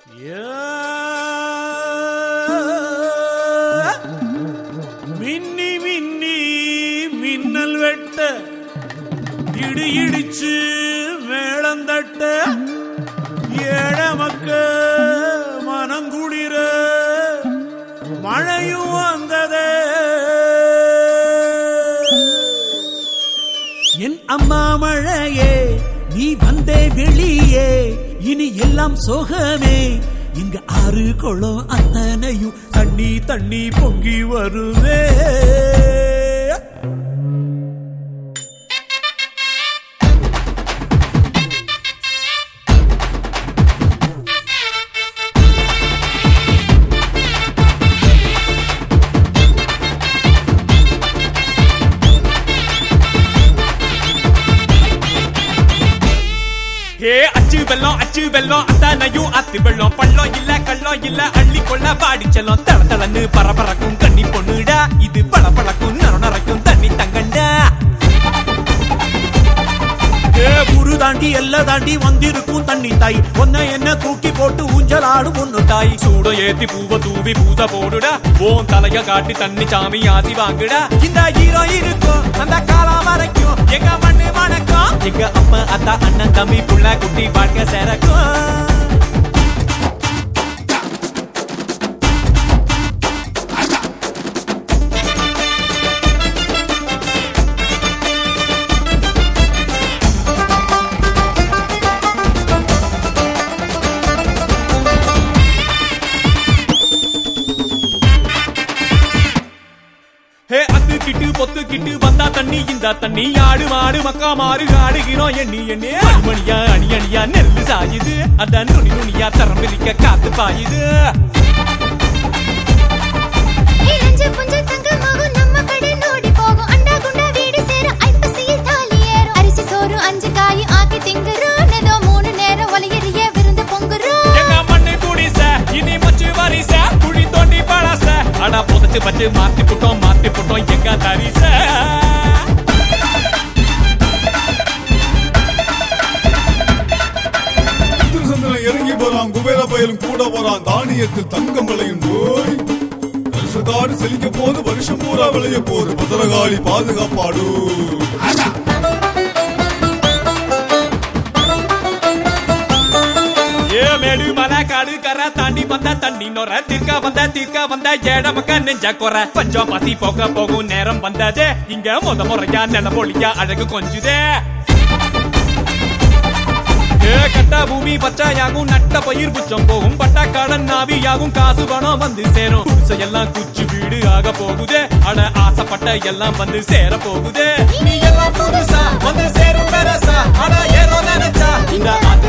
மின்னி மின்னி மின்னல் வெட்ட இடி இடிச்சு மேளம் தட்ட ஏழ மக்க மனங்குளிர மழையும் வந்ததே என் அம்மா மழையே நீ வந்தே வெளியே இனி எல்லாம் சோகமே இங்க ஆறு குளம் அத்தனையும் தண்ணி தண்ணி பொங்கி வருவே ஏ அச்சு வெள்ளம் அச்சு வெள்ளம் அத்தனையும் அத்து வெள்ளம் பள்ளம் இல்ல கள்ளம் இல்ல அள்ளி கொள்ள பாடி செல்லம் தள தளன்னு பரபரக்கும் கண்ணி பொண்ணுடா இது பள பழக்கும் நர நரைக்கும் தண்ணி தங்கண்டா ஏ குரு தாண்டி எல்ல தாண்டி வந்திருக்கும் தண்ணி தாய் ஒன்ன என்ன தூக்கி போட்டு ஊஞ்சலாடும் பொண்ணு தாய் சூட ஏத்தி பூவ தூவி பூச போடுடா ஓன் தலைய காட்டி தண்ணி சாமி ஆசி வாங்குடா இந்த ஹீரோ இருக்கும் அந்த காலம் வரைக்கும் எங்க மண்ணு மணக்கும் எங்க அப்பா அத்தா அண்ணன் தம்பி புள்ள குட்டி வாழ்க்கை சேரக்கும் ஹே அது கிட்டு பொத்து கிட்டு வந்தா தண்ணி இந்த தண்ணி ஆடு மாடு மக்கா மாறு ஆடுகிறோம் எண்ணி எண்ணி மணிமணியா அணி அணியா நெல்லு சாயுது அத நுனி நுனியா தரம் பிரிக்க காத்து பாயுது இளஞ்ச புஞ்ச தங்கமாகும் நம்ம கடை நோடி போகும் அண்டா குண்டா வீடு சேர ஐப்பசியில் தாலி ஏறும் அரிசி சோறு அஞ்சு காய் ஆக்கி திங்குறோம் ஏதோ மூணு நேரம் ஒலையறிய விருந்து பொங்குறோம் எங்க மண்ணு குடிச இனி மச்சு வரிச குழி தோண்டி பழச ஆனா புதைச்சு வச்சு மாத்தி புட்டோம் மாத்தி புட்டோம் எங்க தரிச திருசந்திரன் இறங்கி போறான் குபேர பயலும் கூட போறான் தானியத்தில் தங்கம் விளையும் போய் வருஷக்காடு செழிக்க போது வருஷம் பூரா விளைய போது பத்திரகாளி பாதுகாப்பாடு ஏ மேடு மலை காடு கரை தாண்டி வந்த தண்ணி நொற தீர்க்க வந்த தீர்க்க வந்த ஏழ மக்க நெஞ்ச குறை பஞ்சம் பசி போக போகும் நேரம் வந்ததே இங்க முத முறையா நில பொழியா அழகு கொஞ்சுதே ஏ கட்ட பூமி பச்சாயாகும் நட்ட பயிர் புச்சம் போகும் பட்டக்காடன் நாவியாகும் காசு பணம் வந்து சேரும் குடிசையெல்லாம் குச்சி வீடு ஆக போகுதே அட ஆசைப்பட்ட எல்லாம் வந்து சேர போகுதே இனி எல்லாம் புதுசா வந்து சேரும் பெருசா அட ஏறோ நினைச்சா இந்த ஆத்த